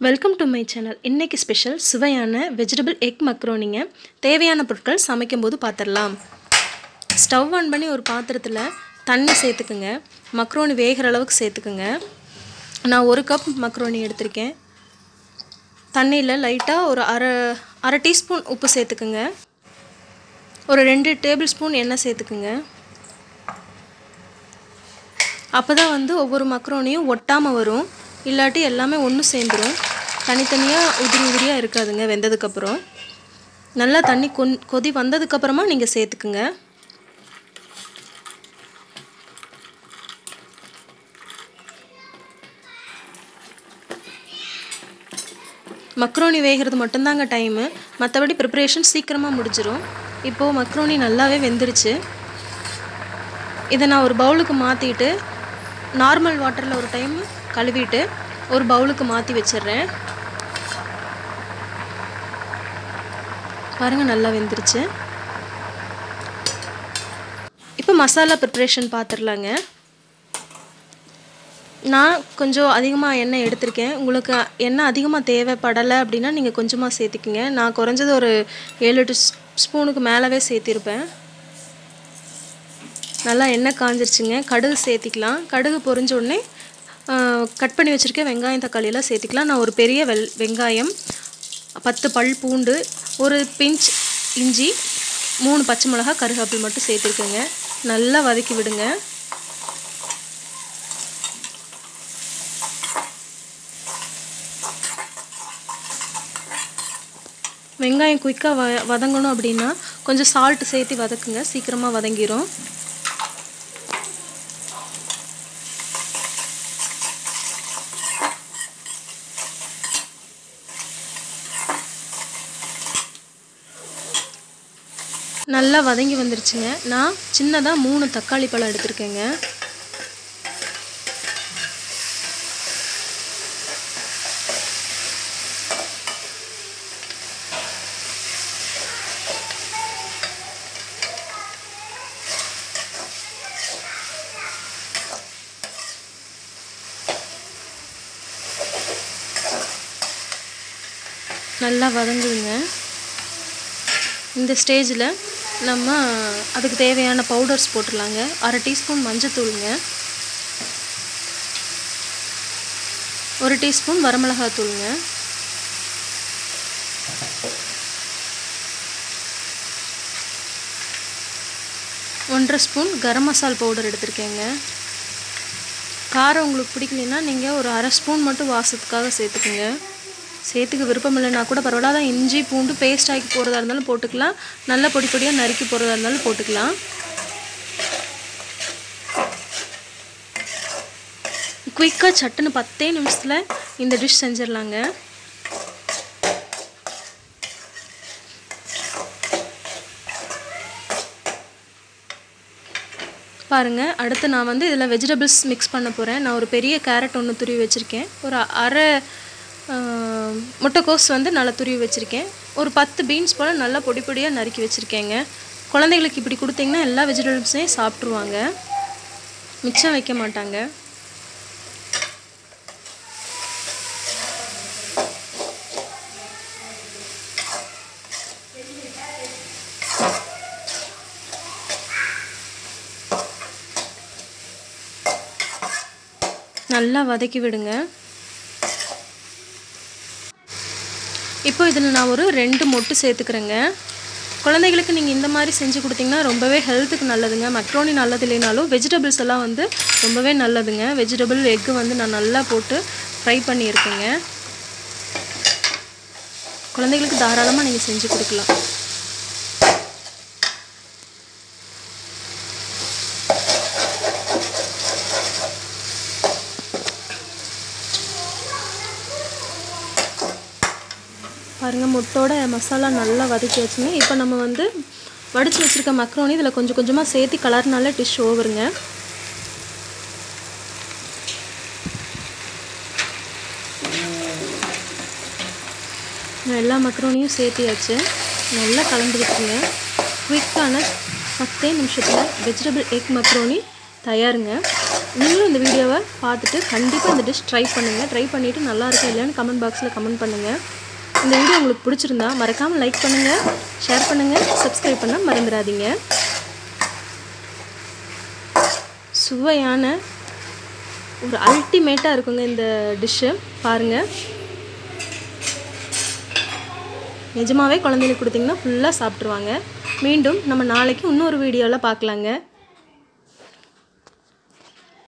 welcome to my channel இன்னைக்கு special சுவையான vegetable egg மக்ரோனிங்க தேவையான பொருட்கள் சமைக்கும்போது பார்த்துடலாம் ஸ்டவ் ஆன் பண்ணி ஒரு பாத்திரத்தில் தண்ணி சேர்த்துக்குங்க மக்ரோனி வேகிற அளவுக்கு சேர்த்துக்குங்க நான் ஒரு கப் மக்ரோனி எடுத்திருக்கேன் தண்ணியில் லைட்டாக ஒரு அரை அரை டீஸ்பூன் உப்பு சேர்த்துக்குங்க ஒரு ரெண்டு டேபிள் ஸ்பூன் எண்ணெய் சேர்த்துக்குங்க அப்போ தான் வந்து ஒவ்வொரு மக்ரோனியும் ஒட்டாமல் வரும் இல்லாட்டி எல்லாமே ஒன்று சேர்ந்துரும் தனித்தனியாக உதிரி உதிரியாக இருக்காதுங்க வெந்ததுக்கப்புறம் நல்லா தண்ணி கொன் கொதி வந்ததுக்கப்புறமா நீங்கள் சேர்த்துக்குங்க மக்ரோனி வேகிறது மட்டும்தாங்க டைமு மற்றபடி ப்ரிப்ரேஷன் சீக்கிரமாக முடிஞ்சிடும் இப்போது மக்ரோனி நல்லாவே வெந்துருச்சு இதை நான் ஒரு பவுலுக்கு மாற்றிட்டு நார்மல் வாட்டரில் ஒரு டைம் கழுவிட்டு ஒரு பவுலுக்கு மாற்றி வச்சிடுறேன் பாருங்கள் நல்லா வெந்துருச்சு இப்போ மசாலா ப்ரிப்ரேஷன் பார்த்துடலாங்க நான் கொஞ்சம் அதிகமாக எண்ணெய் எடுத்திருக்கேன் உங்களுக்கு எண்ணெய் அதிகமாக தேவைப்படலை அப்படின்னா நீங்கள் கொஞ்சமாக சேர்த்துக்குங்க நான் குறைஞ்சது ஒரு ஏழு எட்டு ஸ்பூனுக்கு மேலவே சேர்த்திருப்பேன் நல்லா எண்ணெய் காஞ்சிருச்சுங்க கடுகு சேர்த்திக்கலாம் கடுகு பொரிஞ்ச உடனே கட் பண்ணி வச்சுருக்க வெங்காயம் தக்காளியெல்லாம் சேர்த்திக்கலாம் நான் ஒரு பெரிய வெள் வெங்காயம் பத்து பல் பூண்டு ஒரு பிஞ்ச் இஞ்சி மூணு பச்சை மிளகா கருவேப்பில் மட்டும் சேர்த்துருக்கேங்க நல்லா வதக்கி விடுங்க வெங்காயம் குயிக்காக வ வதங்கணும் அப்படின்னா கொஞ்சம் சால்ட் சேர்த்து வதக்குங்க சீக்கிரமாக வதங்கிடும் நல்லா வதங்கி வந்துருச்சுங்க நான் சின்னதாக மூணு தக்காளி பழம் எடுத்திருக்கேங்க நல்லா வதங்குங்க இந்த ஸ்டேஜில் நம்ம அதுக்கு தேவையான பவுடர்ஸ் போட்டுடலாங்க அரை டீஸ்பூன் மஞ்சத்தூளுங்க ஒரு டீஸ்பூன் வரமிளகாத்தூளுங்க ஒன்றரை ஸ்பூன் கரம் மசால் பவுடர் எடுத்திருக்கேங்க காரம் உங்களுக்கு பிடிக்கலன்னா நீங்கள் ஒரு அரை ஸ்பூன் மட்டும் வாசத்துக்காக சேர்த்துக்குங்க சேர்த்துக்க விருப்பம் இல்லைனா கூட பரவாயில்ல அதான் இஞ்சி பூண்டு பேஸ்ட் ஆக்கி போகிறதா இருந்தாலும் போட்டுக்கலாம் நல்ல பொடி பொடியாக நறுக்கி போகிறதா இருந்தாலும் போட்டுக்கலாம் குயிக்காக சட்டுன்னு பத்தே நிமிஷத்தில் இந்த டிஷ் செஞ்சிடலாங்க பாருங்கள் அடுத்து நான் வந்து இதில் வெஜிடபிள்ஸ் மிக்ஸ் பண்ண போகிறேன் நான் ஒரு பெரிய கேரட் ஒன்று துருவி வச்சுருக்கேன் ஒரு அரை முட்டைக்கோஸ் வந்து நல்லா துருவி வச்சுருக்கேன் ஒரு பத்து பீன்ஸ் போல் நல்லா பொடி பொடியாக நறுக்கி வச்சுருக்கேங்க குழந்தைகளுக்கு இப்படி கொடுத்தீங்கன்னா எல்லா வெஜிடபிள்ஸையும் சாப்பிட்ருவாங்க மிச்சம் வைக்க மாட்டாங்க நல்லா வதக்கி விடுங்க இப்போ இதில் நான் ஒரு ரெண்டு மொட்டு சேர்த்துக்கிறேங்க குழந்தைகளுக்கு நீங்கள் இந்த மாதிரி செஞ்சு கொடுத்தீங்கன்னா ரொம்பவே ஹெல்த்துக்கு நல்லதுங்க மக்ரோனி நல்லது இல்லைனாலும் வெஜிடபிள்ஸ் எல்லாம் வந்து ரொம்பவே நல்லதுங்க வெஜிடபிள் எக்கு வந்து நான் நல்லா போட்டு ஃப்ரை பண்ணியிருக்கேங்க குழந்தைகளுக்கு தாராளமாக நீங்கள் செஞ்சு கொடுக்கலாம் பாருங்கள் முட்டோட மசாலா நல்லா வதக்கி வச்சுங்க இப்போ நம்ம வந்து வடித்து வச்சுருக்க மக்ரோனி இதில் கொஞ்சம் கொஞ்சமாக சேர்த்து கலர்னால டிஷ் ஓவருங்க எல்லா மக்ரோனியும் சேர்த்தியாச்சு நல்லா கலந்துக்கிட்டுங்க குயிக்கான பத்தே நிமிஷத்தில் வெஜிடபிள் எக் மக்ரோனி தயாருங்க நீங்களும் இந்த வீடியோவை பார்த்துட்டு கண்டிப்பாக இந்த டிஷ் ட்ரை பண்ணுங்கள் ட்ரை பண்ணிவிட்டு நல்லா இருக்கா இல்லையான்னு கமெண்ட் பாக்ஸில் கமெண்ட் பண்ணுங்கள் இந்த வீடியோ உங்களுக்கு பிடிச்சிருந்தா மறக்காமல் லைக் பண்ணுங்கள் ஷேர் பண்ணுங்கள் சப்ஸ்கிரைப் பண்ண மறந்துடாதீங்க சுவையான ஒரு அல்டிமேட்டாக இருக்குங்க இந்த டிஷ்ஷு பாருங்கள் நிஜமாகவே குழந்தைங்களுக்கு கொடுத்தீங்கன்னா ஃபுல்லாக சாப்பிட்ருவாங்க மீண்டும் நம்ம நாளைக்கு இன்னொரு வீடியோவில் பார்க்கலாங்க